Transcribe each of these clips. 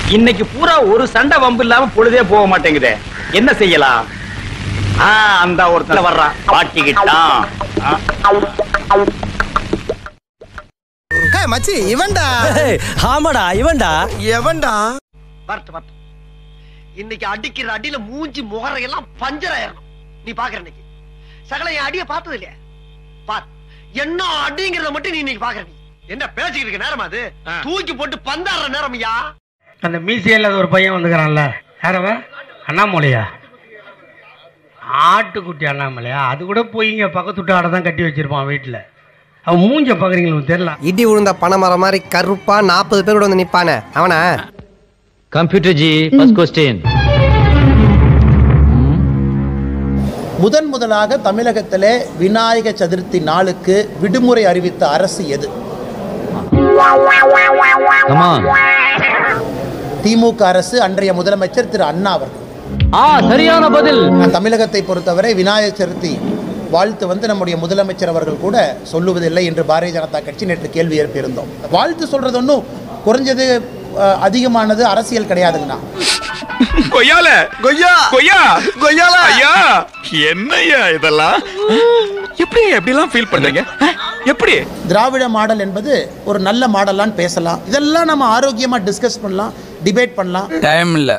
இன்னைக்கு பூரா ஒரு சண்டை வம்பு இல்லாம பொழுதே போக மாட்டேங்குதே என்ன செய்யலாம் ஆ அந்த ஒருத்தன் வர்றான் பாட்டிக்கிட்டான் ஆ. மச்சி இவன்டா ஆமாடா இவன்டா எவன்டா வரட்டு வரட்டு இன்னைக்கு அடிக்கிற அடியில மூஞ்சி முகரையெல்லாம் பஞ்சர் ஆயிரணும் நீ பாக்குற இன்னைக்கு சகல என் அடிய பார்த்தது இல்லையா பார் என்ன அடிங்கிறத மட்டும் நீ இன்னைக்கு பாக்குற நீ என்ன பேசிக்கிட்டு இருக்க நேரம் அது தூக்கி போட்டு பந்தாடுற நேரம் ஐயா அந்த மீசையில் ஒரு பையன் வந்துக்கிறான்ல யாரவ அண்ணாமலையா ஆட்டுக்குட்டி அண்ணாமலையா அது கூட போய் இங்கே பக்கத்து வீட்டு ஆடை தான் கட்டி வச்சிருப்பான் வீட்டில் அவன் மூஞ்ச பார்க்குறீங்களுக்கு தெரியல இடி விழுந்த பனைமரம் மாதிரி கருப்பா நாற்பது பேர் கூட வந்து நிப்பானே அவனா கம்ப்யூட்டர் ஜி ஃபர்ஸ்ட் கொஸ்டின் முதன் முதலாக தமிழகத்திலே விநாயக சதுர்த்தி நாளுக்கு விடுமுறை அறிவித்த அரசு எது திமுக அரசு அன்றைய முதலமைச்சர் திரு அண்ணா அவர்கள் ஆ சரியான பதில் தமிழகத்தை பொறுத்தவரை விநாயகர் சதுர்த்தி வாழ்த்து வந்து நம்முடைய முதலமைச்சர் அவர்கள் கூட சொல்லுவதில்லை என்று பாரதிய ஜனதா கட்சி நேற்று கேள்வி எழுப்பியிருந்தோம் வாழ்த்து சொல்றது ஒன்றும் குறைஞ்சது அஹ், அதிகமானது அரசியல் கிடையாதுங்கண்ணா கொய்யால கொய்யா கொய்யா கொய்யால ஐயா என்னய்யா இதெல்லாம் எப்படி எப்படிலாம் ஃபீல் பண்றீங்க எப்படி திராவிட மாடல் என்பது ஒரு நல்ல மாடலான்னு பேசலாம் இதெல்லாம் நம்ம ஆரோக்கியமா டிஸ்கஸ் பண்ணலாம் டிபேட் பண்ணலாம் டைம் இல்ல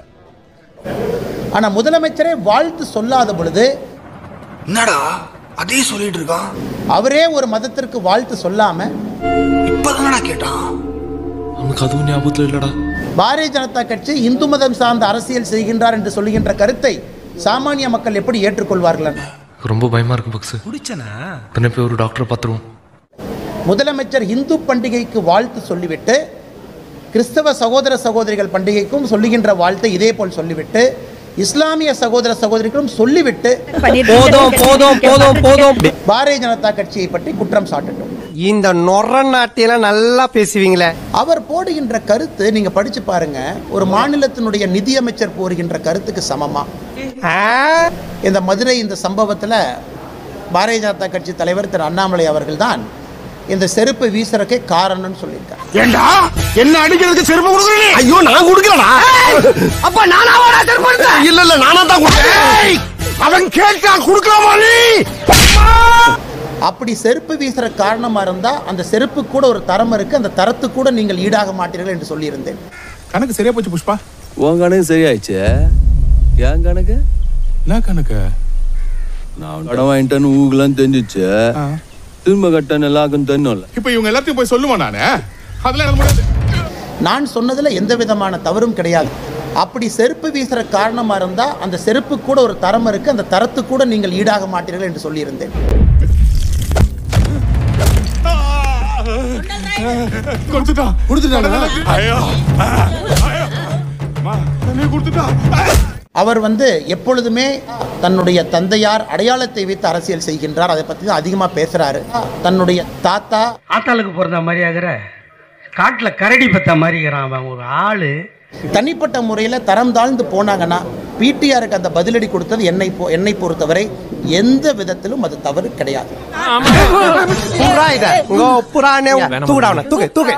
ஆனா முதலமைச்சரே வாழ்த்து சொல்லாத பொழுது என்னடா அதே சொல்லிட்டு இருக்கான் அவரே ஒரு மதத்திற்கு வாழ்த்து சொல்லாம இப்பதானடா கேட்டான் அவனுக்கு அதுவும் ஞாபகத்துல இல்லடா பாரதிய ஜனதா கட்சி இந்து மதம் சார்ந்த அரசியல் செய்கின்றார் என்று சொல்லுகின்ற கருத்தை சாமானிய மக்கள் எப்படி ஏற்றுக்கொள்வார்கள் ரொம்ப பயமா இருக்கு பக்ஸ் குடிச்சனா உடனே போய் ஒரு டாக்டரை பார்த்துருவோம் முதலமைச்சர் இந்து பண்டிகைக்கு வாழ்த்து சொல்லிவிட்டு கிறிஸ்தவ சகோதர சகோதரிகள் பண்டிகைக்கும் சொல்லுகின்ற வாழ்த்தை இதே போல் சொல்லிவிட்டு இஸ்லாமிய சகோதர சகோதரிகளும் சொல்லிவிட்டு போதும் போதும் போதும் போதும் பாரதிய ஜனதா கட்சியை பற்றி குற்றம் சாட்டட்டும் இந்த நொற நாட்டியெல்லாம் நல்லா பேசுவீங்களே அவர் போடுகின்ற கருத்து நீங்க படிச்சு பாருங்க ஒரு மாநிலத்தினுடைய நிதியமைச்சர் போடுகின்ற கருத்துக்கு சமமா இந்த மதுரை இந்த சம்பவத்துல பாரதிய ஜனதா கட்சி தலைவர் திரு அண்ணாமலை அவர்கள் தான் இந்த செருப்பு வீசுறக்கே காரணம்னு சொல்லியிருக்கார் ஏண்டா என்ன அடிக்கிறதுக்கு செருப்பு கொடுக்குறீங்க ஐயோ நான் கொடுக்கலடா அப்ப நானா வாடா செருப்பு இல்ல இல்ல நானா தான் கொடுத்தேன் அவன் கேட்டா கொடுக்கலாமா நீ அப்படி செருப்பு வீசுற காரணமா இருந்தா அந்த செருப்பு கூட ஒரு தரம் இருக்கு அந்த தரத்துக்கு கூட நீங்கள் ஈடாக மாட்டீர்கள் என்று சொல்லியிருந்தேன் கணக்கு சரியா போச்சு புஷ்பா உன் கணக்கு சரியாயிடுச்சு என் கணக்கு என்ன கணக்கு நான் கடன் வாங்கிட்டேன்னு ஊகலாம் தெரிஞ்சிச்சு திரும்ப கட்டணும் எல்லாருக்கும் தெரியணும்ல இப்ப இவங்க எல்லாத்தையும் போய் சொல்லுவான் நானு அதெல்லாம் எனக்கு முடியாது நான் சொன்னதுல எந்த விதமான தவறும் கிடையாது அப்படி செருப்பு வீசுற காரணமா இருந்தா அந்த செருப்பு கூட ஒரு தரம் இருக்கு அந்த தரத்துக்கு கூட நீங்கள் ஈடாக மாட்டீர்கள் என்று சொல்லியிருந்தேன் கொடுத்துட்டா கொடுத்துட்டா ஐயோ ஐயோ. அம்மா, நீ கொடுத்துட்டா அவர் வந்து எப்பொழுதுமே தன்னுடைய தந்தையார் அடையாளத்தை வைத்து அரசியல் செய்கின்றார் அதை பத்தி தான் அதிகமா பேசுறாரு தன்னுடைய தாத்தா ஆத்தாளுக்கு பிறந்த மாதிரி ஆகிற காட்டில் கரடி பத்த மாதிரி இருக்கிறான் அவன் ஒரு ஆளு தனிப்பட்ட முறையில் தரம் தாழ்ந்து போனாங்கன்னா பிடிஆருக்கு அந்த பதிலடி கொடுத்தது என்னை பொ- என்னை பொறுத்தவரை எந்த விதத்திலும் அது தவறு கிடையாது புறா இத உங்க புறானே தூக்குடா அவனை, தூக்கு தூக்கு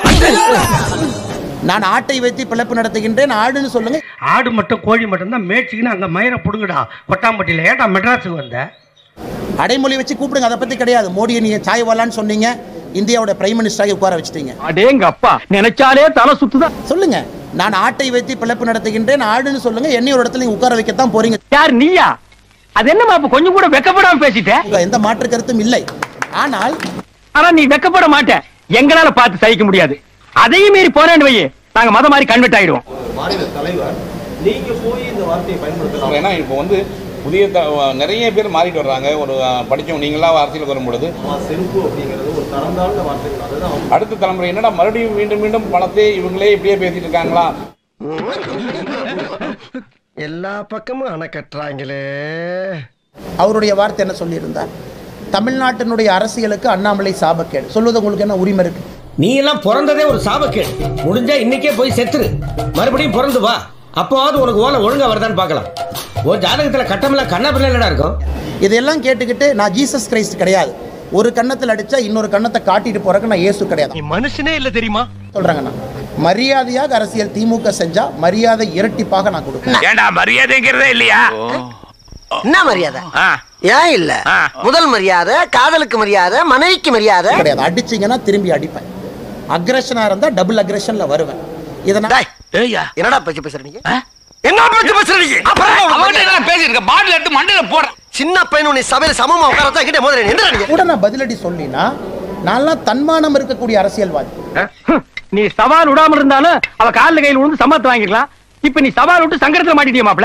நான் ஆட்டை வைத்து பிழைப்பு நடத்துகின்றேன் ஆடுன்னு சொல்லுங்க ஆடு மட்டும் கோழி மட்டும் தான் மேய்ச்சிக்கின்னு அங்கே மயிரை பிடுங்கடா கொட்டாம்பட்டியில் ஏட்டா மெட்ராஸுக்கு வந்த அடைமொழி வச்சு கூப்பிடுங்க அதை பத்தி கிடையாது மோடியை நீங்க சாய்வாலான்னு சொன்னீங்க இந்தியாவோட பிரைம் மினிஸ்டராக உட்கார வச்சிட்டீங்க அடேங்க அப்பா நினைச்சாலே தலை சுத்துதான் சொல்லுங்க நான் ஆட்டை வைத்து பிழைப்பு நடத்துகின்றேன் ஆடுன்னு சொல்லுங்க என்னை ஒரு இடத்துல நீங்க உட்கார வைக்கத்தான் போறீங்க யார் நீயா அது என்னமா அப்ப கொஞ்சம் கூட வெக்கப்படாம பேசிட்ட எந்த மாற்று கருத்தும் இல்லை ஆனால் ஆனா நீ வெக்கப்பட மாட்ட எங்களால பார்த்து சகிக்க முடியாது அதையும் மீறி போறேன்னு வையே நாங்க மத மாதிரி கன்வெர்ட் ஆயிடுவோம் ஏன்னா இப்போ வந்து புதிய த- நிறைய பேர் மாறிட்டு வர்றாங்க ஒரு அஹ், படிச்சவங்க நீங்களாம் அரசியலுக்கு வரும் பொழுது அடுத்த தலைமுறை என்னடா மறுபடியும் மீண்டும் மீண்டும் பணத்தை இவங்களே இப்படியே பேசிட்டு இருக்காங்களா எல்லா பக்கமும் அணை கட்டுறாங்களே அவருடைய வார்த்தை என்ன சொல்லியிருந்தார் தமிழ்நாட்டினுடைய அரசியலுக்கு அண்ணாமலை சாபக்கேடு சொல்வது உங்களுக்கு என்ன உரிமை இருக்கு நீ எல்லாம் பிறந்ததே ஒரு சாபக்கேடு முடிஞ்சா இன்னைக்கே போய் செத்துரு மறுபடியும் பிறந்து வா அப்போவாவது உனக்கு ஓலை ஒழுங்கா வருதான்னு பார்க்கலாம் ஓ ஜாதகத்துல கட்டமெல்லாம் கண்ணா பிள்ளை இருக்கும் இதெல்லாம் கேட்டுக்கிட்டு நான் ஜீசஸ் கிரைஸ்ட் கிடையாது ஒரு கன்னத்தில் அடிச்சா இன்னொரு கன்னத்தை காட்டிட்டு போறக்கு நான் இயேசு கிடையாது மனுஷனே இல்ல தெரியுமா சொல்றாங்க நான் மரியாதையாக அரசியல் திமுக செஞ்சா மரியாதை இரட்டிப்பாக நான் கொடுப்பேன் ஏண்டா மரியாதைங்கிறதே இல்லையா என்ன மரியாதை ஏன் இல்ல முதல் மரியாதை காதலுக்கு மரியாதை மனைவிக்கு மரியாதை கிடையாது அடிச்சீங்கன்னா திரும்பி அடிப்பேன் அக்ரஷனா இருந்தா டபுள் அக்ரஷன்ல வருவேன் இதனால என்னடா பேச்சு பேசுற நீங்க என்ன பேச்சு பேசுற நீ அவன்கிட்ட என்ன பேசிருக்க பாட்டில் எடுத்து மண்டையில போற சின்ன பையன் நீ சபையில சமமா உட்காரத்தான் கிட்ட முதல்ல என்ன நீங்க கூட நான் பதிலடி சொல்லினா நான்லாம் தன்மானம் இருக்கக்கூடிய அரசியல்வாதி நீ சவால் விடாம இருந்தாலும் அவ கால்ல கையில் விழுந்து சம்மத்து வாங்கிக்கலாம் இப்ப நீ சவால் விட்டு சங்கடத்துல மாட்டிட்டிய மாப்ள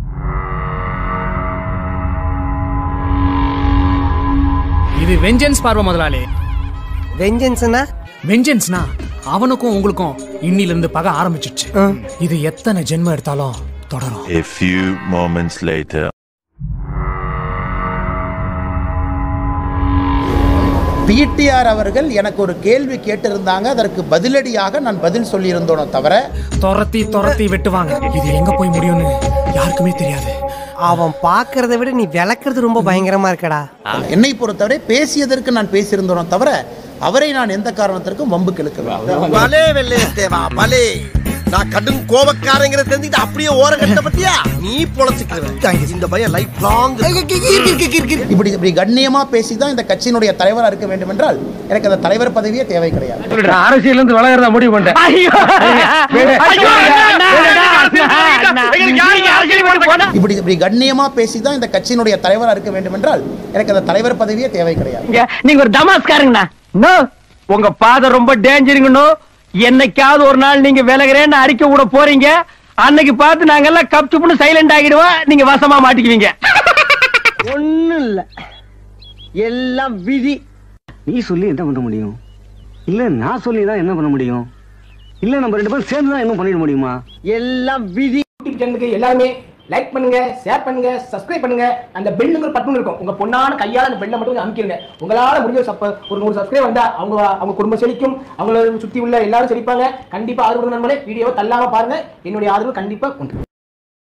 இது வெஞ்சன்ஸ் பார்வை முதலாளி வெஞ்சன்ஸ்னா வெஞ்சன்ஸ்னா அவனுக்கும் உங்களுக்கும் இன்னில இருந்து பகை ஆரம்பிச்சிடுச்சு இது எத்தனை ஜென்மம் எடுத்தாலும் தொடரும் A few moments later. PTR அவர்கள் எனக்கு ஒரு கேள்வி கேட்டிருந்தாங்க அதற்கு பதிலடியாக நான் பதில் சொல்லியிருந்தோனோ தவிர துரத்தி துரத்தி வெட்டுவாங்க இது எங்க போய் முடியும்னு யாருக்குமே தெரியாது அவன் பாக்குறத விட நீ விளக்குறது ரொம்ப பயங்கரமா இருக்கடா என்னை பொறுத்தவரை பேசியதற்கு நான் பேசியிருந்தோனோ தவிர அவரை நான் எந்த காரணத்திற்கும் வம்புக்கு இழுக்கவில்லை பலே வெள்ளைய தேவா பலே நான் கடும் கோபக்காரங்கிற தெரிஞ்சுக்கிட்டு அப்படியே ஓர கட்ட பத்தியா நீ பொழைச்சுக்கிறவன் இந்த பையன் லைஃப் லாங் இப்படி இப்படி கண்ணியமா பேசி தான் இந்த கட்சியினுடைய தலைவரா இருக்க வேண்டும் என்றால் எனக்கு அந்த தலைவர் பதவியே தேவை கிடையாது அரசியல் இருந்து விலகிறத முடிவு பண்ணிட்டேன் இப்படி இப்படி கண்ணியமா பேசி தான் இந்த கட்சியினுடைய தலைவரா இருக்க வேண்டும் என்றால் எனக்கு அந்த தலைவர் பதவியே தேவை கிடையாது நீங்க ஒரு தமாஸ்காரங்கண்ணா நோ உங்க பாதை ரொம்ப டேஞ்சருங்கண்ணோ என்னைக்காவது ஒரு நாள் நீங்க விலகிறேன்னு அறிக்கை கூட போறீங்க அன்னைக்கு பார்த்து நாங்கெல்லாம் கப் சுப்புன்னு சைலண்ட் ஆகிடுவோம் நீங்க வசமா மாட்டிக்குவீங்க ஒண்ணும் இல்ல எல்லாம் விதி நீ சொல்லி என்ன பண்ண முடியும் இல்ல நான் சொல்லி தான் என்ன பண்ண முடியும் இல்ல நம்ம ரெண்டு பேரும் சேர்ந்து தான் என்ன பண்ணிட முடியுமா எல்லாம் விதி யூடியூப் சேனலுக்கு எல்லாருமே லைக் பண்ணுங்க ஷேர் பண்ணுங்க சப்ஸ்கிரைப் பண்ணுங்க அந்த பெல்லுங்கிற பட்டன் இருக்கும் உங்க பொண்ணான கையால அந்த பெல்லை மட்டும் அமைக்கிருங்க உங்களால முடிஞ்ச சப்ப ஒரு நூறு சப்ஸ்கிரைப் வந்தா அவங்க அவங்க குடும்பம் செழிக்கும் அவங்கள சுத்தி உள்ள எல்லாரும் செழிப்பாங்க கண்டிப்பா ஆதரவு நண்பர்களே வீடியோவை தள்ளாம பாருங்க என்னுடைய ஆதரவு கண்டிப்பா உண்டு